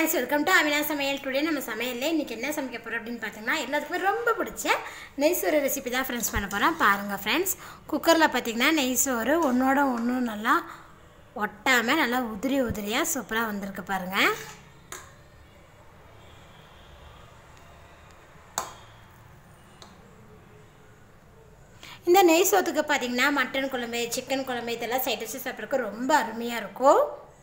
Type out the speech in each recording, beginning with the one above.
friends welcome to Avina சமையல் today நம்ம சமையலில் இன்றைக்கி என்ன சமைக்க போகிறோம் அப்படின்னு பார்த்தீங்கன்னா எல்லாத்துக்குமே ரொம்ப பிடிச்ச நெய் சோறு ரெசிபி தான் ஃப்ரெண்ட்ஸ் பண்ண போகிறோம் பாருங்கள் ஃப்ரெண்ட்ஸ் குக்கரில் பார்த்தீங்கன்னா நெய் சோறு ஒன்றோட ஒன்று நல்லா ஒட்டாமல் நல்லா உதிரி உதிரியாக சூப்பராக வந்திருக்கு பாருங்கள் இந்த நெய் சோத்துக்கு பார்த்தீங்கன்னா மட்டன் குழம்பு சிக்கன் குழம்பு இதெல்லாம் சைட் வச்சு சாப்பிட்றதுக்கு ரொம்ப அருமையாக இருக்கும்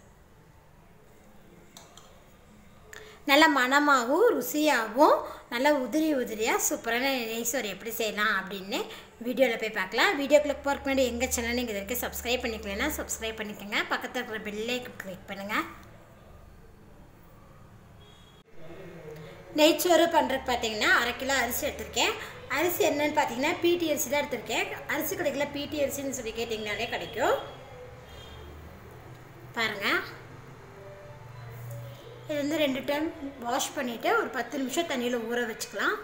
நல்ல மணமாகவும் ருசியாகவும் நல்ல உதிரி உதிரியாக சூப்பரான நெய் சோறு எப்படி செய்யலாம் அப்படின்னு வீடியோவில் போய் பார்க்கலாம் வீடியோக்குள்ளே போகிறதுக்கு முன்னாடி எங்கள் சேனல் நீங்கள் இது வரைக்கும் சப்ஸ்கிரைப் பண்ணிக்கலன்னா சப்ஸ்கிரைப் பண்ணிக்கோங்க பக்கத்தில் இருக்கிற பெல்லே கிளிக் பண்ணுங்கள் நெய்ச்சோறு பண்ணுறதுக்கு பார்த்தீங்கன்னா அரை கிலோ அரிசி எடுத்திருக்கேன் அரிசி என்னன்னு பார்த்தீங்கன்னா பிடி அரிசி தான் எடுத்திருக்கேன் அரிசி கிடைக்கல பிடி அரிசின்னு சொல்லி கேட்டிங்கனாலே கிடைக்கும் பாருங்கள் இது வந்து ரெண்டு டைம் வாஷ் பண்ணிவிட்டு ஒரு பத்து நிமிஷம் தண்ணியில் ஊற வச்சுக்கலாம்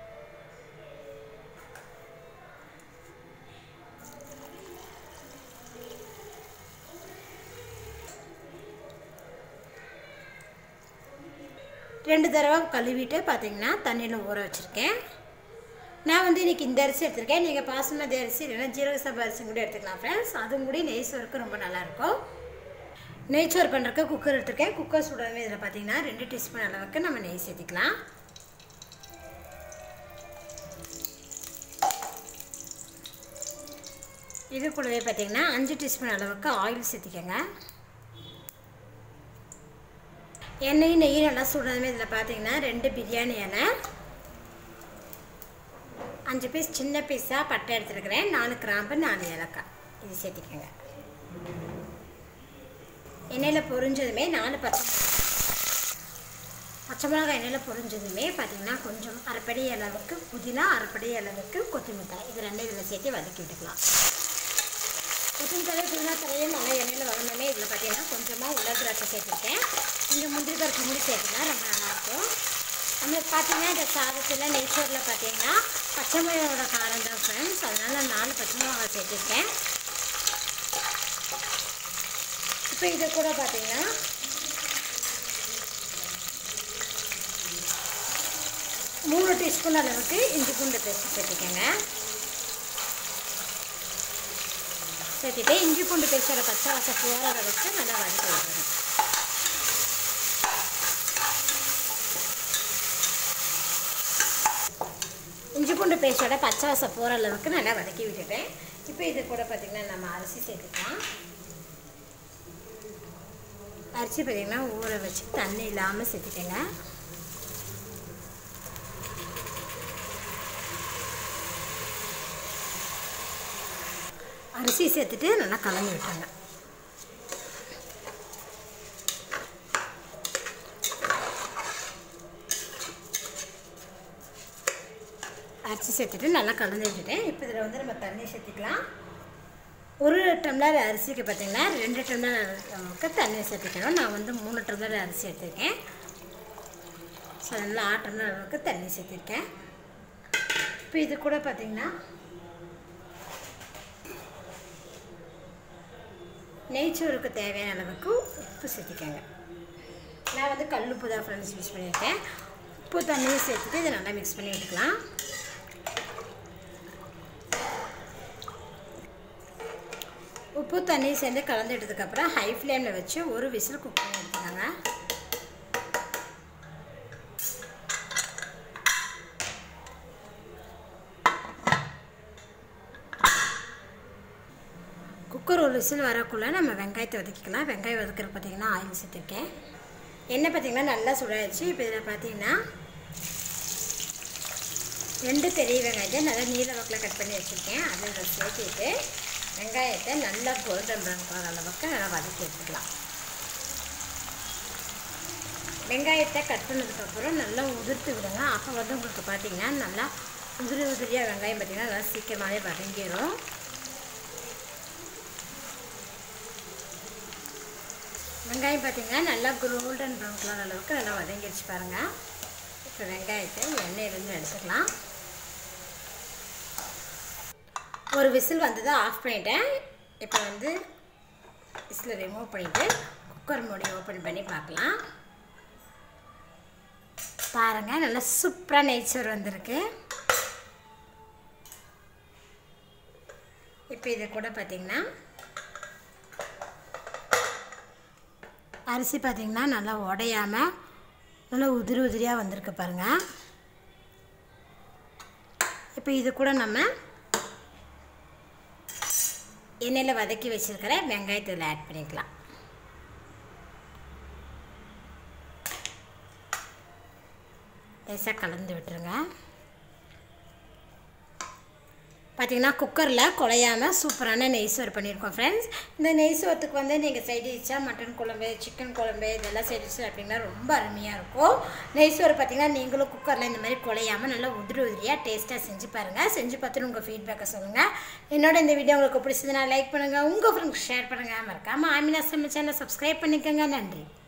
ரெண்டு தடவை கழுவிட்டு பார்த்தீங்கன்னா தண்ணியில் ஊற வச்சுருக்கேன் நான் வந்து இன்றைக்கி இந்த அரிசி எடுத்திருக்கேன் நீங்கள் பாசுமதி அரிசி இல்லைன்னா ஜீரக சபா அரிசி கூட எடுத்துக்கலாம் ஃப்ரெண்ட்ஸ் அதுவும் கூட நெய் சோறுக்கு ரொம்ப நல்லாயிருக்கும் நெய்ச்சோறு பண்ணுறதுக்கு குக்கர் எடுத்திருக்கேன் குக்கர் சுடாமல் இதில் பார்த்தீங்கன்னா ரெண்டு டீஸ்பூன் அளவுக்கு நம்ம நெய் சேர்த்திக்கலாம் இது கூடவே பார்த்தீங்கன்னா அஞ்சு டீஸ்பூன் அளவுக்கு ஆயில் சேர்த்திக்கோங்க எண்ணெயும் நெய்யும் நல்லா சுடாமே இதில் பார்த்தீங்கன்னா ரெண்டு பிரியாணி இலை அஞ்சு பீஸ் சின்ன பீஸாக பட்டை எடுத்துருக்கிறேன் நாலு கிராம்பு நாலு ஏலக்காய் இது சேர்த்திக்கோங்க எண்ணெயில் பொரிஞ்சதுமே நாலு பச்சை பச்சை மிளகாய் எண்ணெயில் பொரிஞ்சதுமே பார்த்திங்கன்னா கொஞ்சம் அரைப்படி அளவுக்கு புதினா அரைப்படி அளவுக்கு கொத்தமல்லி இது ரெண்டும் இதில் சேர்த்து வதக்கி விட்டுக்கலாம் கொத்தமல்லி தலை புதினா தலையும் நல்லா எண்ணெயில் வளர்ந்தோமே இதில் பார்த்தீங்கன்னா கொஞ்சமாக உலர் திராட்சை சேர்த்துருக்கேன் கொஞ்சம் முந்திரி பருப்பு முடி சேர்த்துனா ரொம்ப நல்லாயிருக்கும் நம்மளுக்கு பார்த்தீங்கன்னா இந்த சாதத்தில் நெய்ச்சோரில் பார்த்தீங்கன்னா பச்சை மிளகாயோட காரம் தான் ஃப்ரெண்ட்ஸ் அதனால் நான் நாலு பச்சை மிளகாய் சேர்த்துருக்கேன் இப்போ இது கூட பார்த்தீங்கன்னா மூணு டீஸ்பூன் அளவுக்கு இஞ்சி பூண்டு பேஸ்ட் சேர்த்துக்கோங்க சேர்த்துட்டு இஞ்சி பூண்டு பேஸ்டோட பச்சை வாசம் போகிற அளவுக்கு நல்லா வதக்கி விடணும் இஞ்சி பூண்டு பேஸ்டோட பச்சை வாசம் போகிற அளவுக்கு நல்லா வதக்கி விட்டுட்டேன் இப்போ இது கூட பார்த்திங்கன்னா நம்ம அரிசி சேர்த்துக்கலாம் அரிசி பார்த்திங்கன்னா ஊற வச்சு தண்ணி இல்லாமல் சேர்த்துக்கங்க அரிசி சேர்த்துட்டு நல்லா கலந்து விட்டுருங்க அரிசி சேர்த்துட்டு நல்லா கலந்து விட்டுட்டேன் இப்போ இதில் வந்து நம்ம தண்ணி சேர்த்துக்கலாம் ஒரு டம்ளர் அரிசிக்கு பார்த்திங்கன்னா ரெண்டு டம்ளர் அளவுக்கு தண்ணி சேர்த்துக்கணும் நான் வந்து மூணு டம்ளர் அரிசி எடுத்திருக்கேன் ஸோ நல்லா ஆறு டம்ளர் அளவுக்கு தண்ணி சேர்த்திருக்கேன் இப்போ இது கூட பார்த்திங்கன்னா நெய்ச்சோறுக்கு தேவையான அளவுக்கு உப்பு சேர்த்திக்கங்க நான் வந்து கல் உப்பு தான் ஃப்ரெண்ட்ஸ் யூஸ் பண்ணியிருக்கேன் உப்பு தண்ணியும் சேர்த்துட்டு இதை நல்லா மிக்ஸ் பண்ணி விட்டுக்கலாம் உப்பு தண்ணி சேர்ந்து கலந்துட்டதுக்கப்புறம் ஹை ஃப்ளேமில் வச்சு ஒரு விசில் குக் பண்ணி எடுத்துக்கோங்க குக்கர் ஒரு விசில் வரக்குள்ளே நம்ம வெங்காயத்தை வதக்கிக்கலாம் வெங்காயம் வதக்கிற பார்த்திங்கன்னா ஆயில் சேர்த்துருக்கேன் எண்ணெய் பார்த்திங்கன்னா நல்லா சுடாச்சு இப்போ இதில் பார்த்தீங்கன்னா ரெண்டு பெரிய வெங்காயத்தை நல்லா நீல வாக்கில் கட் பண்ணி வச்சுருக்கேன் அதை இதில் சேர்த்துட்டு வெங்காயத்தை நல்லா கோல்டன் ப்ரௌன் போகிற அளவுக்கு நல்லா வதக்கி எடுத்துக்கலாம் வெங்காயத்தை கட் பண்ணதுக்கப்புறம் நல்லா உதிர்த்து விடுங்க அப்போ வந்து உங்களுக்கு பார்த்தீங்கன்னா நல்லா உதிரி உதிரியாக வெங்காயம் பார்த்திங்கன்னா நல்லா சீக்கிரமாகவே வதங்கிடும் வெங்காயம் பார்த்திங்கன்னா நல்லா கோல்டன் ப்ரௌன் கலர் அளவுக்கு நல்லா வதங்கிடுச்சு பாருங்கள் இப்போ வெங்காயத்தை எண்ணெயிலேருந்து எடுத்துக்கலாம் ஒரு விசில் வந்ததை ஆஃப் பண்ணிட்டேன் இப்போ வந்து விசில் ரிமூவ் பண்ணிவிட்டு குக்கர் மூடி ஓப்பன் பண்ணி பார்க்கலாம் பாருங்கள் நல்லா சூப்பராக நெய்ச்சோறு வந்திருக்கு இப்போ இது கூட பார்த்திங்கன்னா அரிசி பார்த்திங்கன்னா நல்லா உடையாமல் நல்லா உதிரி உதிரியாக வந்திருக்கு பாருங்கள் இப்போ இது கூட நம்ம எண்ணெயில் வதக்கி வச்சுருக்கிற வெங்காயத்தில் ஆட் பண்ணிக்கலாம் லேசாக கலந்து விட்டுருங்க பார்த்திங்கன்னா குக்கரில் குழையாமல் சூப்பரான நெய் சோறு பண்ணியிருக்கோம் ஃப்ரெண்ட்ஸ் இந்த நெய் சோத்துக்கு வந்து நீங்கள் சைடு டிஷ்ஷாக மட்டன் குழம்பு சிக்கன் குழம்பு இதெல்லாம் சைடு டிஷ் அப்படின்னா ரொம்ப அருமையாக இருக்கும் நெய் சோறு பார்த்திங்கன்னா நீங்களும் குக்கரில் இந்த மாதிரி குழையாமல் நல்லா உதிரி உதிரியாக டேஸ்ட்டாக செஞ்சு பாருங்கள் செஞ்சு பார்த்துட்டு உங்கள் ஃபீட்பேக்கை சொல்லுங்கள் என்னோட இந்த வீடியோ உங்களுக்கு பிடிச்சதுன்னா லைக் பண்ணுங்கள் உங்கள் ஃப்ரெண்ட்ஸ் ஷேர் பண்ணுங்கள் மறக்காமல் ஆமினா சமைச்சேனை சப்ஸ்கிரைப் பண்ணிக்கோங்க நன்றி